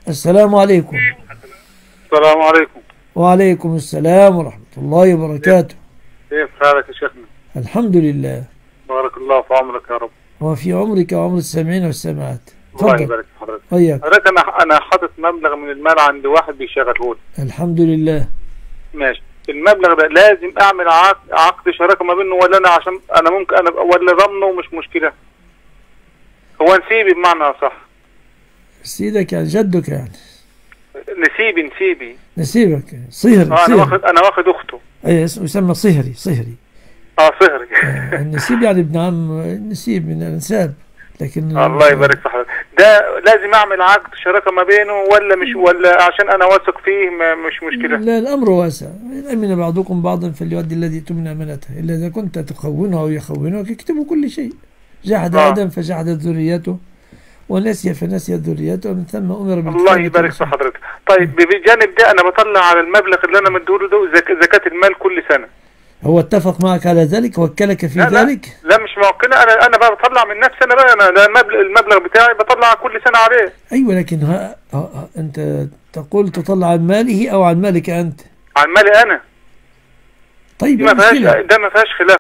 السلام عليكم السلام عليكم وعليكم السلام ورحمة الله وبركاته كيف حالك يا شيخنا الحمد لله بارك الله في عمرك يا رب وفي عمرك وعمر السامعين والسامعات الله تفضل يبارك في حضرتك وياك حضرتك انا انا حاطط مبلغ من المال عند واحد بيشغله لي الحمد لله ماشي المبلغ ده لازم اعمل عقد عقد شراكه ما بينه ولا انا عشان انا ممكن انا ولا ضمنه مش مشكله هو نسيبي بمعنى صح سيدك يعني جدك يعني نسيبي نسيبي نسيبك صهري اه انا صهري واخد انا واخد اخته أي اسمه يسمى صهري صهري اه صهري آه، النسيب يعني ابن عم النسيب من الانساب لكن الله يبارك في حضرتك ده لازم اعمل عقد شراكه ما بينه ولا مش ولا عشان انا واثق فيه ما مش مشكله لا الامر واسع ان امن بعضكم بعضا فليؤدي الذي اؤتمن امانته الا اذا كنت تخونه او يخونك اكتبوا كل شيء جحد آه. ادم فجحدت ذريته ونسي فنسيت ذريته ومن ثم امر الله بالكتابة يبارك في والصلاة. حضرتك طيب بجانب ده انا بطلع على المبلغ اللي انا مديهوله ده زك- زكاه المال كل سنه هو اتفق معك على ذلك وكلك في لا لا ذلك لا مش موكله انا انا بقى بطلع من نفسي انا بقى انا ده المبلغ, المبلغ بتاعي بطلع كل سنه عليه ايوه لكن ها ها ها انت تقول تطلع عن ماله او عن مالك انت عن مالي انا طيب دي ما المشكلة. فيهاش ده ما فيهاش خلاف